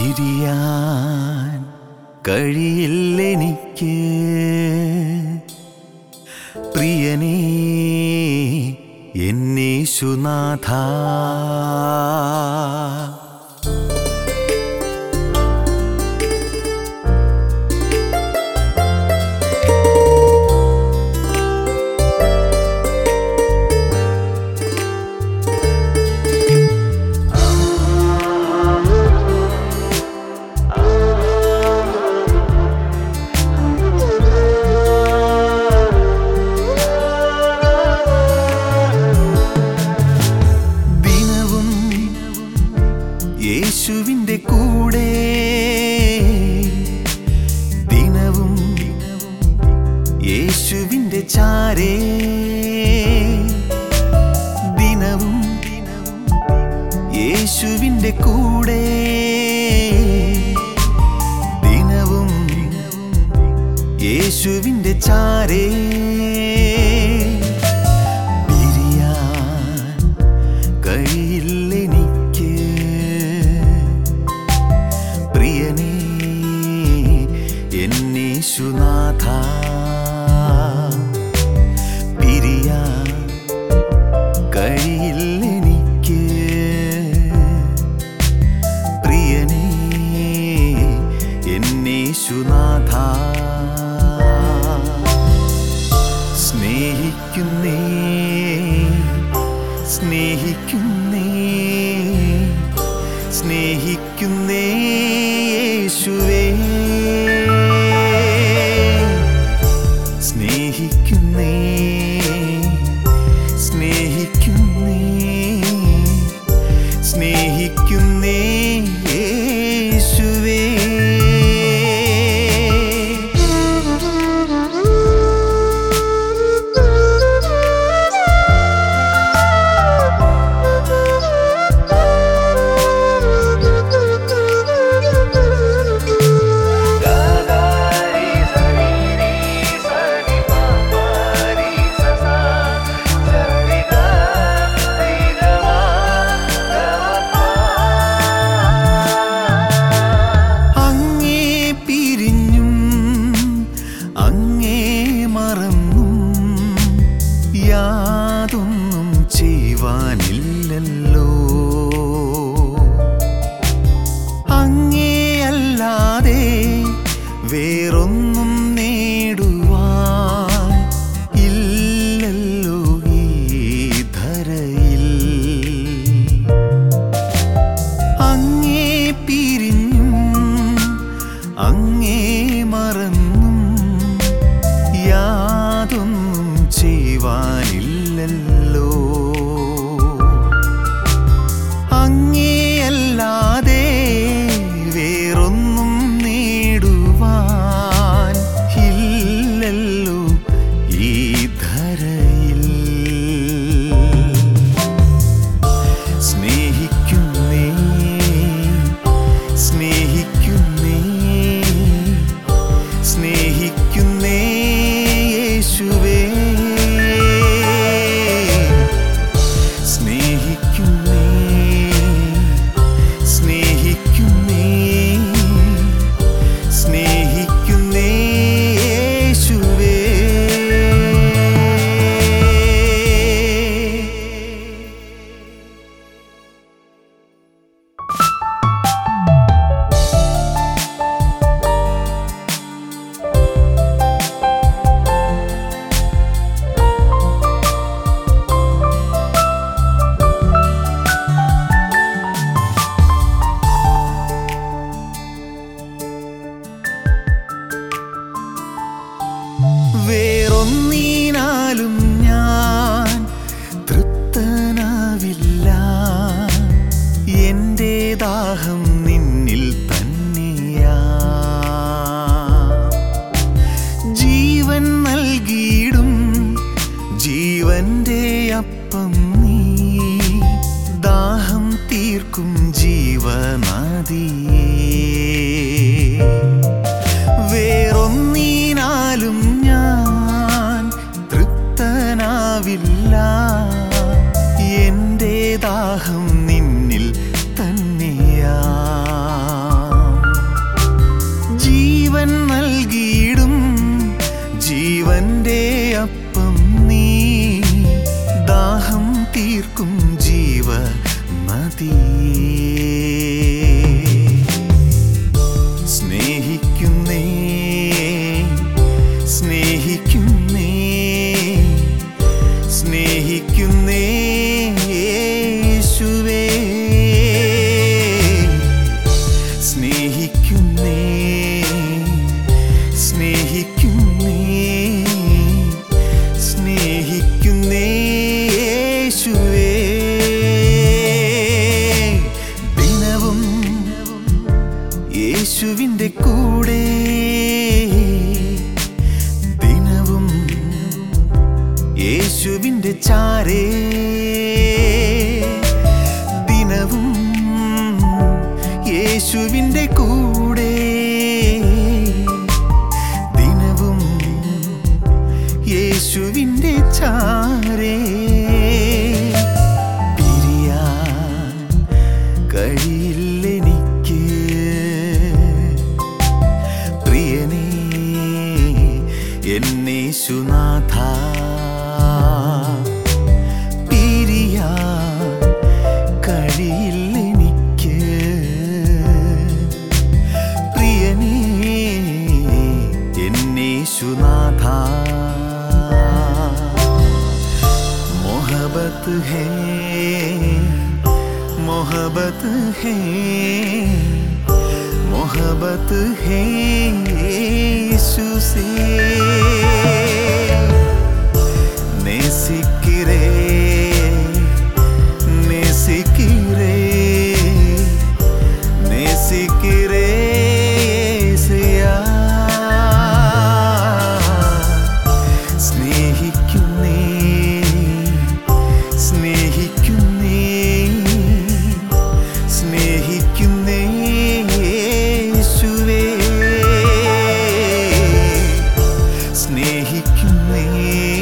പിരിയാൻ കഴിയില്ലെനിക്ക് പ്രിയനേ എന്നേശുനാഥ ദിനവും യേശുവിൻ്റെ കൂടെ ദിനവും യേശുവിൻ്റെ ചാരേ ദിനവും യേശുവിൻ്റെ കൂടെ ദിനവും യേശുവിൻ്റെ ചാരേ പിരിയാൻ കഴിയില്ലെനിക്ക് പ്രിയനേ എന്നേശുനാഥ പിരിയാൻ കഴിയില്ലെനിക്ക് പ്രിയനേ എന്നേശുനാഥ സ്നേഹിക്കുന്നേ സ്നേഹിക്കുന്നേ സ്നേഹിക്കുന്നേ യേശുവേ സ്നേഹിക്കുന്നേ സ്നേഹിക്കുന്നേ സ്നേഹിക്കുന്നേ യേശുവേ അങ്ങേ പിരിഞ്ഞും അങ്ങേ മറന്നും യാതൊന്നും ചെയ്യുവാനില്ലല്ലോ അങ്ങേ അല്ലാതെ വേറൊന്നും നേടുവാൻ ഇല്ലല്ലോ ഈ ധരയിൽ അങ്ങേ പിരിഞ്ഞും അങ്ങേ മറന്നും യാതൊന്നും ചെയ്യുവാനില്ലല്ലോ അങ്ങേ അല്ലാതെ വേറൊന്നും നേടുവാൻ ഇല്ലല്ലോ ഈ ധരയിൽ സ്നേഹിക്കുന്നേ സ്നേഹിക്കുന്നേ സ്നേഹിക്കുന്നേ യേശുവേ സ്നേഹിക്കുന്നേ സ്നേഹിക്കുന്നേ സ്നേഹിക്കുന്നേ യേശുവേ വേറൊന്നീനാലും ഞാൻ തൃപ്തനാവില്ല എൻ്റെ ദാഹം നിന്നിൽ തന്നെയാ ജീവൻ നൽകിയിടും ജീവന്റെ അപ്പം നീ ദാഹം തീർക്കും ജീവനദിയേ വേറൊന്നീനാലും ഞാൻ തൃപ്തനാവില്ല എൻ്റെ ദാഹം നിന്നിൽ തന്നെയാ സ്നേഹിക്കുന്നേ സ്നേഹിക്കുന്നേ സ്നേഹിക്കുന്നേ യേശുവേ സ്നേഹിക്കുന്നേ സ്നേഹിക്കുന്നേ സ്നേഹിക്കുന്നേ യേശുവേ ദിനവും യേശുവിൻ്റെ കൂടെ ദിനവും യേശുവിൻ്റെ ചാരേ ദിനവും യേശുവിൻ്റെ കൂടെ ദിനവും യേശുവിൻ്റെ ചാരേ പിരിയാൻ കഴിയില്ലെനിക്ക് പ്രിയനേ എന്നേശുനാഥ പിരിയാൻ കഴിയില്ലെനിക്ക് പ്രിയനേ എന്നേശുനാഥ मोहब्बत है मोहब्बत है मोहब्बत है यीशु से नेसिकिरे नेसिकिरे नेसिकिरे യേശയ്യാ. സ്നേഹിക്കുന്നേ സ്നേഹിക്കുന്നേ സ്നേഹിക്കുന്നേ യേശുവേ സ്നേഹിക്കുന്നേ